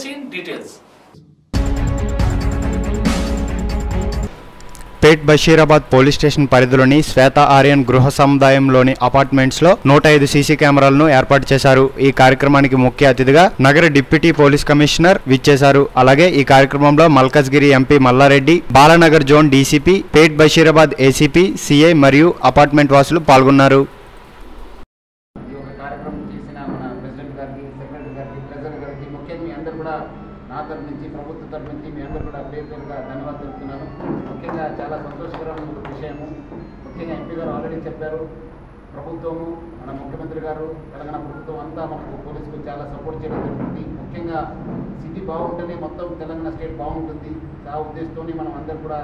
scene details Pet Basheerabad police station పరిధిలోని శ్వేత ఆర్యన్ గృహ సముదాయంలోని apartments లో నూట ఐదు సీసీ కెమెరాలను ఏర్పాటు చేశారు ఈ కార్యక్రమానికి ముఖ్య అతిథిగా నగర డిప్యూటీ పోలీస్ కమిషనర్ విచ్చేశారు అలాగే ఈ కార్యక్రమంలో Malkajgiri MP Malla Reddy Balanagar zone DCP Pet Basheerabad ACP CI మరియు అపార్ట్మెంట్ వాసులు పాల్గొన్నారు ఈ ఒక కార్యక్రమం చేసిన మన ప్రెసిడెంట్ గారికి సెక్రటరీ గారికి ట్రెజరర్ గారికి ముఖ్యంగా మీ అందరూ కూడా నా తరఫు నుంచి ప్రభుత్వ తరఫు నుంచి మీ అందరూ కూడా పేరు పేరుగా ధన్యవాదాలు తెలుపుతున్నాను ముఖ్యంగా చాలా సంతోషకరమైన ఒక విషయము ముఖ్యంగా ఎంపీ గారు ఆల్రెడీ చెప్పారు ప్రభుత్వము మన ముఖ్యమంత్రి గారు తెలంగాణ ప్రభుత్వం అంతా మనకు పోలీసుకు చాలా సపోర్ట్ చేయడం జరుగుతుంది ముఖ్యంగా సిటీ బాగుంటేనే మొత్తం తెలంగాణ స్టేట్ బాగుంటుంది ఆ ఉద్దేశంతో మనం అందరూ కూడా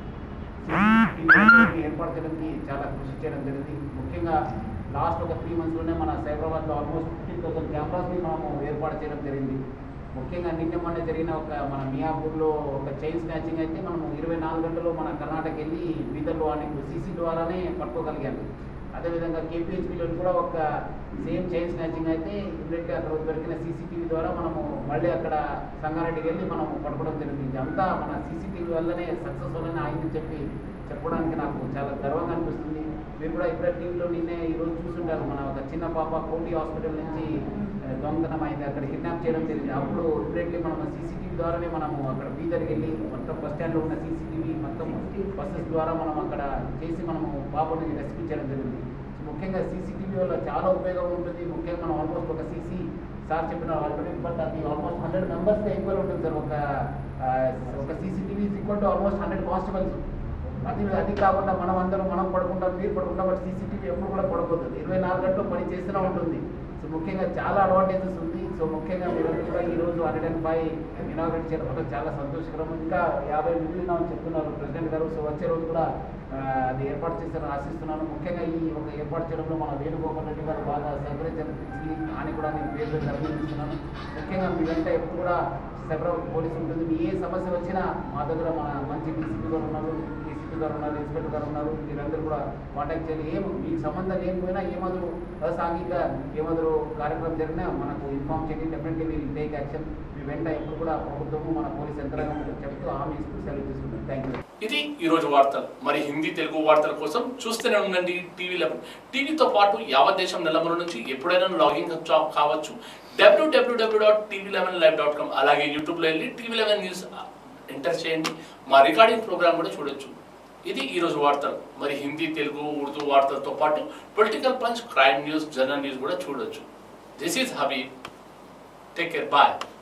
ఏర్పాటు చేయడానికి చాలా కృషి చేయడం జరిగింది ముఖ్యంగా లాస్ట్ ఒక త్రీ మంత్స్లోనే మన సైబరాబాద్లో ఆల్మోస్ట్ ఫిఫ్టీన్ థౌసండ్ కెమెరాస్ని మనము ఏర్పాటు చేయడం జరిగింది ముఖ్యంగా నిన్న మొన్న జరిగిన ఒక మన మియాపూర్లో ఒక చైన్ స్నాచింగ్ అయితే మనము ఇరవై నాలుగు గంటలు మన కర్ణాటక వెళ్ళి బీదర్లో వాడిని సీసీ ద్వారానే పట్టుకోగలిగాము అదేవిధంగా కేపీహెచ్పీలో కూడా ఒక సేమ్ చైన్ స్నాచింగ్ అయితే ఇమ్మీడియట్గా అక్కడ దొరికిన సీసీటీవీ ద్వారా మనము మళ్ళీ అక్కడ సంగారెడ్డికి వెళ్ళి మనం పట్టుకోవడం జరిగింది అంతా మన సీసీటీవీ వల్లనే సక్సెస్ వల్లనే అయిందని చెప్పి చెప్పడానికి నాకు చాలా గర్వంగా అనిపిస్తుంది మీరు కూడా ఇప్పుడే టీవీలో నిన్నే ఈరోజు చూస్తుంటారు మన ఒక చిన్న పాప కోటి హాస్పిటల్ నుంచి ఆ, దొంగతనం అయింది అక్కడ కిడ్నాప్ చేయడం జరిగింది అప్పుడు ఇమ్మీడియట్లీ మనం సీసీటీవీ ద్వారానే మనము అక్కడ బీదర్కి వెళ్ళి మొత్తం బస్ స్టాండ్లో ఉన్న సీసీటీవీ మొత్తం బస్సెస్ ద్వారా మనం అక్కడ చేసి మనము పాపని రెస్క్యూ చేయడం జరిగింది సో ముఖ్యంగా సీసీటీవీ వల్ల చాలా ఉపయోగం ఉంటుంది ముఖ్యంగా మనం ఆల్మోస్ట్ ఒక సీసీ సార్ చెప్పిన ఆల్రెడీ బట్ అది ఆల్మోస్ట్ హండ్రెడ్ మెంబర్స్ ఈక్వల్ ఉంటుంది సార్ ఒక ఆ, ఒక CCTV equal to almost hundred constables అది అది కాకుండా మనం అందరం మనం పడుకుంటాం మీరు పడుకుంటాం బట్ సీసీటీవీ ఎప్పుడు కూడా పడుకోతుంది ఇరవై నాలుగు గంటలు పని చేస్తూనే ఉంటుంది సో ముఖ్యంగా చాలా అడ్వాంటేజెస్ ఉంది సో ముఖ్యంగా మీరు కూడా ఈ రోజు హండ్రెడ్ అండ్ ఫైవ్ ఇనాగ్రేట్ చేయడం చాలా సంతోషకరం ఇంకా యాభై మిగిలినామని చెప్తున్నారు ప్రెసిడెంట్ గారు సో వచ్చే రోజు కూడా ఆ, అది ఏర్పాటు చేస్తారని ఆశిస్తున్నాను ముఖ్యంగా ఈ ఒక ఏర్పాటు చేయడంలో మన వేణుగోపాల్ రెడ్డి గారు బాగా సహకరించారు అని కూడా నేను పేరు పేరు అభినందిస్తున్నాను ముఖ్యంగా మీ వెంట ఎప్పుడు కూడా సెపరేట్ పోలీస్ ఉంటుంది మీ ఏ సమస్య వచ్చినా మా దగ్గర మన మంచి డీసీపీ గారు ఉన్నారు డీసీపీ గారు ఉన్నారు ఇన్స్పెక్టర్ గారు ఉన్నారు మీరందరూ కూడా కాంటాక్ట్ చేయాలి ఏం మీకు సంబంధం లేకపోయినా ఏమాదిరు అసాంఘిక ఏమాదిరు కార్యక్రమం జరిగినా మనకు ఇన్ఫార్మ్ చేయండి డెఫినెట్లీ విల్ టేక్ యాక్షన్ మీ వెంట ఎప్పుడు కూడా ప్రభుత్వము మన పోలీస్ యంత్రాంగం చెప్తూ హామీ ఇస్తూ సెలవు తీసుకుంటాం థ్యాంక్ యూ ఇది ఈ రోజు వార్తలు మరి హిందీ తెలుగు వార్తల కోసం చూస్తూనే ఉండండి టీవీ లెవెన్ టీవీతో పాటు యావత్ దేశం నెలమల నుంచి ఎప్పుడైనా లాగిన్ కావచ్చు WWW dot TV eleven live dot com అలాగే యూట్యూబ్లో వెళ్ళి టీవీ లెవెన్ న్యూస్ ఎంటర్ చేయండి మా రికార్డింగ్ ప్రోగ్రామ్ కూడా చూడొచ్చు ఇది ఈ రోజు వార్తలు మరి హిందీ తెలుగు ఉర్దూ వార్తలతో పాటు political punch crime news general news కూడా చూడొచ్చు this is Habeeb take care bye